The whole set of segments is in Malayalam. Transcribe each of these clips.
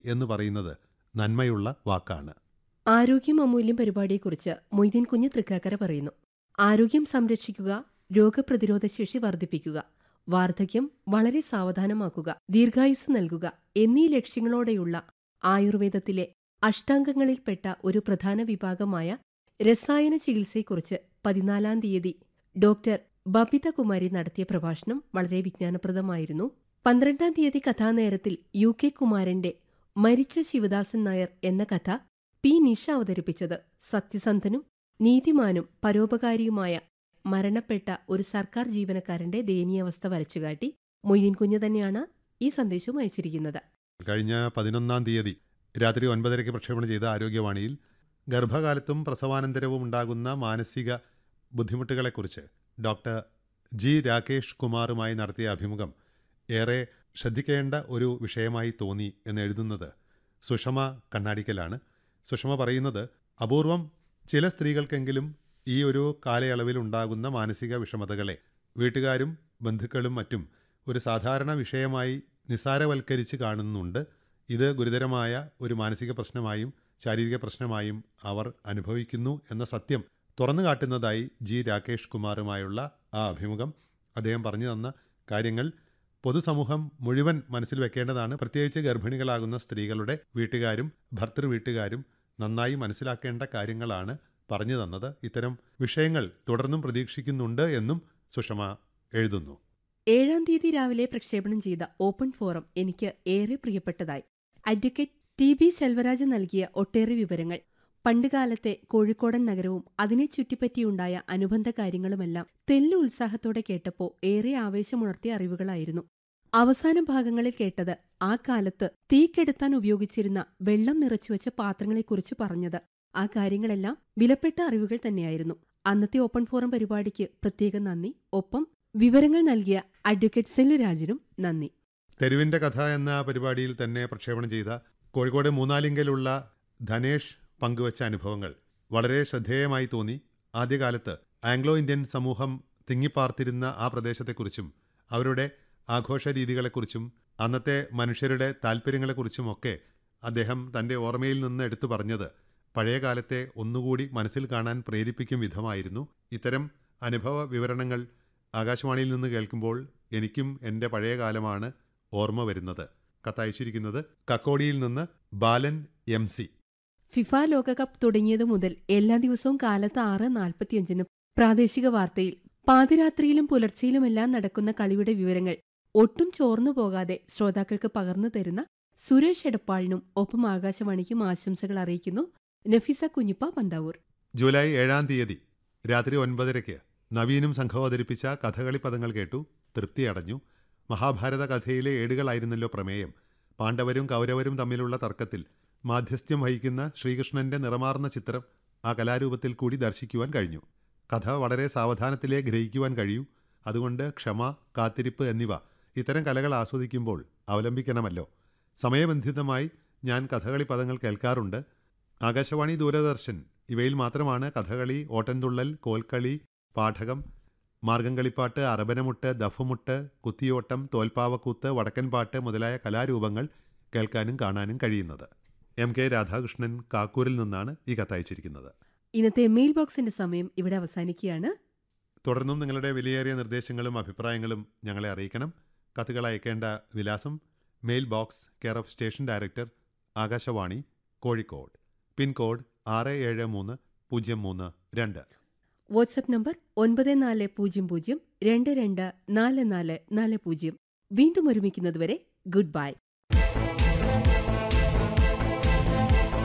എന്ന് പറയുന്നത് നന്മയുള്ള വാക്കാണ് ആരോഗ്യം അമൂല്യം പരിപാടിയെക്കുറിച്ച് മൊയ്തീൻ കുഞ്ഞ് തൃക്കാക്കര പറയുന്നു ആരോഗ്യം സംരക്ഷിക്കുക രോഗപ്രതിരോധ ശേഷി വർദ്ധിപ്പിക്കുക വാർദ്ധക്യം വളരെ സാവധാനമാക്കുക ദീർഘായുസ് നൽകുക എന്നീ ലക്ഷ്യങ്ങളോടെയുള്ള ആയുർവേദത്തിലെ അഷ്ടാംഗങ്ങളിൽപ്പെട്ട ഒരു പ്രധാന വിഭാഗമായ രസായന ചികിത്സയെക്കുറിച്ച് പതിനാലാം തീയതി ഡോക്ടർ ബബിത കുമാരി നടത്തിയ പ്രഭാഷണം വളരെ വിജ്ഞാനപ്രദമായിരുന്നു പന്ത്രണ്ടാം തീയതി കഥാനേരത്തിൽ യു കെ കുമാരന്റെ മരിച്ച ശിവദാസൻ നായർ എന്ന കഥ പി നിഷ അവതരിപ്പിച്ചത് സത്യസന്ധനും നീതിമാനും പരോപകാരിയുമായ മരണപ്പെട്ട ഒരു സർക്കാർ ജീവനക്കാരന്റെ ദയനീയാവസ്ഥ വരച്ചുകാട്ടി മൊയ്തീൻ കുഞ്ഞ് തന്നെയാണ് ഈ സന്ദേശവും അയച്ചിരിക്കുന്നത് കഴിഞ്ഞ പതിനൊന്നാം തീയതി രാത്രി ഒൻപതരയ്ക്ക് പ്രക്ഷേപണം ചെയ്ത ആരോഗ്യവാണിയിൽ ഗർഭകാലത്തും പ്രസവാനന്തരവും ഉണ്ടാകുന്ന മാനസിക ബുദ്ധിമുട്ടുകളെക്കുറിച്ച് ഡോക്ടർ ജി രാകേഷ് കുമാറുമായി നടത്തിയ അഭിമുഖം ഏറെ ശ്രദ്ധിക്കേണ്ട ഒരു വിഷയമായി തോന്നി എന്ന് എഴുതുന്നത് സുഷമ കണ്ണാടിക്കലാണ് സുഷമ പറയുന്നത് അപൂർവം ചില സ്ത്രീകൾക്കെങ്കിലും ഈ ഒരു കാലയളവിൽ ഉണ്ടാകുന്ന മാനസിക വിഷമതകളെ വീട്ടുകാരും ബന്ധുക്കളും മറ്റും ഒരു സാധാരണ വിഷയമായി നിസാരവൽക്കരിച്ച് കാണുന്നുണ്ട് ഇത് ഗുരുതരമായ ഒരു മാനസിക പ്രശ്നമായും ശാരീരിക പ്രശ്നമായും അവർ അനുഭവിക്കുന്നു എന്ന സത്യം തുറന്നു കാട്ടുന്നതായി ജി രാകേഷ് കുമാറുമായുള്ള ആ അഭിമുഖം അദ്ദേഹം പറഞ്ഞു തന്ന കാര്യങ്ങൾ പൊതുസമൂഹം മുഴുവൻ മനസ്സിൽ വെക്കേണ്ടതാണ് പ്രത്യേകിച്ച് ഗർഭിണികളാകുന്ന സ്ത്രീകളുടെ വീട്ടുകാരും ഭർത്തൃ വീട്ടുകാരും നന്നായി മനസ്സിലാക്കേണ്ട കാര്യങ്ങളാണ് പറഞ്ഞു തന്നത് ഇത്തരം വിഷയങ്ങൾ തുടർന്നും പ്രതീക്ഷിക്കുന്നുണ്ട് എന്നും സുഷമ എഴുതുന്നു ഏഴാം തീയതി രാവിലെ പ്രക്ഷേപണം ചെയ്ത ഓപ്പൺ ഫോറം എനിക്ക് ഏറെ പ്രിയപ്പെട്ടതായി അഡ്വക്കേറ്റ് ടി ബി ശെൽവരാജ് നൽകിയ ഒട്ടേറെ വിവരങ്ങൾ പണ്ടുകാലത്തെ കോഴിക്കോടൻ നഗരവും അതിനെ ചുറ്റിപ്പറ്റിയുണ്ടായ അനുബന്ധ കാര്യങ്ങളുമെല്ലാം തെല്ലു ഉത്സാഹത്തോടെ കേട്ടപ്പോ ഏറെ ആവേശമുണർത്തിയ അറിവുകളായിരുന്നു അവസാന ഭാഗങ്ങളിൽ കേട്ടത് ആ കാലത്ത് തീക്കെടുത്താൻ ഉപയോഗിച്ചിരുന്ന വെള്ളം നിറച്ചുവെച്ച പാത്രങ്ങളെക്കുറിച്ച് പറഞ്ഞത് ആ കാര്യങ്ങളെല്ലാം വിലപ്പെട്ട അറിവുകൾ തന്നെയായിരുന്നു അന്നത്തെ ഓപ്പൺ ഫോറം പരിപാടിക്ക് പ്രത്യേകം നന്ദി ഒപ്പം വിവരങ്ങൾ നൽകിയ അഡ്വക്കേറ്റ് സെല്ലുരാജിനും നന്ദി തെരുവിന്റെ കഥ എന്ന പരിപാടിയിൽ തന്നെ പ്രക്ഷേപണം ചെയ്ത കോഴിക്കോട് മൂന്നാലിങ്കലുള്ള ധനേഷ് പങ്കുവച്ച അനുഭവങ്ങൾ വളരെ ശ്രദ്ധേയമായി തോന്നി ആദ്യകാലത്ത് ആംഗ്ലോ ഇന്ത്യൻ സമൂഹം തിങ്ങിപ്പാർത്തിരുന്ന ആ പ്രദേശത്തെക്കുറിച്ചും അവരുടെ ആഘോഷ രീതികളെക്കുറിച്ചും അന്നത്തെ മനുഷ്യരുടെ താല്പര്യങ്ങളെക്കുറിച്ചുമൊക്കെ അദ്ദേഹം തൻ്റെ ഓർമ്മയിൽ നിന്ന് എടുത്തു പറഞ്ഞത് പഴയ കാലത്തെ ഒന്നുകൂടി മനസ്സിൽ കാണാൻ പ്രേരിപ്പിക്കും വിധമായിരുന്നു ഇത്തരം അനുഭവ വിവരണങ്ങൾ ആകാശവാണിയിൽ നിന്ന് കേൾക്കുമ്പോൾ എനിക്കും എൻ്റെ പഴയ കാലമാണ് ഓർമ്മ വരുന്നത് കത്തയച്ചിരിക്കുന്നത് കക്കോടിയിൽ നിന്ന് ബാലൻ എം സി ഫിഫ ലോകകപ്പ് തുടങ്ങിയതു മുതൽ എല്ലാ ദിവസവും കാലത്ത് ആറ് നാൽപ്പത്തിയഞ്ചിന് പ്രാദേശിക വാർത്തയിൽ പാതിരാത്രിയിലും പുലർച്ചെയിലുമെല്ലാം നടക്കുന്ന കളിയുടെ വിവരങ്ങൾ ഒട്ടും ചോർന്നു പോകാതെ ശ്രോതാക്കൾക്ക് പകർന്നു തരുന്ന സുരേഷ് എടപ്പാളിനും ഒപ്പം ആകാശവാണിക്കും ആശംസകൾ അറിയിക്കുന്നു നഫീസ കുഞ്ഞിപ്പ പന്താവൂർ ജൂലൈ ഏഴാം തീയതി രാത്രി ഒൻപതരയ്ക്ക് നവീനും സംഘവും അവതരിപ്പിച്ച കഥകളി പദങ്ങൾ കേട്ടു തൃപ്തിയടഞ്ഞു മഹാഭാരത കഥയിലെ ഏടുകളായിരുന്നല്ലോ പ്രമേയം പാണ്ഡവരും കൗരവരും തമ്മിലുള്ള തർക്കത്തിൽ മാധ്യസ്ഥ്യം വഹിക്കുന്ന ശ്രീകൃഷ്ണന്റെ നിറമാർന്ന ചിത്രം ആ കലാരൂപത്തിൽ കൂടി ദർശിക്കുവാൻ കഴിഞ്ഞു കഥ വളരെ സാവധാനത്തിലേ ഗ്രഹിക്കുവാൻ കഴിയൂ അതുകൊണ്ട് ക്ഷമ കാത്തിരിപ്പ് എന്നിവ ഇത്തരം കലകൾ ആസ്വദിക്കുമ്പോൾ അവലംബിക്കണമല്ലോ സമയബന്ധിതമായി ഞാൻ കഥകളി പദങ്ങൾ കേൾക്കാറുണ്ട് ആകാശവാണി ദൂരദർശൻ ഇവയിൽ മാത്രമാണ് കഥകളി ഓട്ടൻതുള്ളൽ കോൽക്കളി പാഠകം മാർഗംകളിപ്പാട്ട് അറബനമുട്ട് ദഫുമുട്ട് കുത്തിയോട്ടം തോൽപ്പാവക്കൂത്ത് വടക്കൻപാട്ട് മുതലായ കലാരൂപങ്ങൾ കേൾക്കാനും കാണാനും കഴിയുന്നത് എം കെ രാധാകൃഷ്ണൻ കാക്കൂരിൽ നിന്നാണ് ഈ കത്തയച്ചിരിക്കുന്നത് ഇന്നത്തെ മെയിൽ ബോക്സിന്റെ സമയം ഇവിടെ അവസാനിക്കുകയാണ് തുടർന്നും നിങ്ങളുടെ വിലയേറിയ നിർദ്ദേശങ്ങളും അഭിപ്രായങ്ങളും ഞങ്ങളെ അറിയിക്കണം കത്തുകൾ അയക്കേണ്ട വിലാസം mail box care of station director Akashvani Kozhikode pincode ആറ് ഏഴ് മൂന്ന് പൂജ്യം മൂന്ന് രണ്ട് വാട്സപ്പ് നമ്പർ ഒൻപത് നാല് പൂജ്യം പൂജ്യം രണ്ട് രണ്ട് നാല് നാല് നാല് പൂജ്യം വീണ്ടും ഒരുമിക്കുന്നതുവരെ ഗുഡ് ബൈ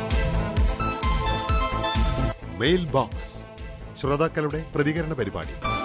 മെയിൽ ബോക്സ് ശ്രോതാക്കളുടെ പ്രതികരണ പരിപാടി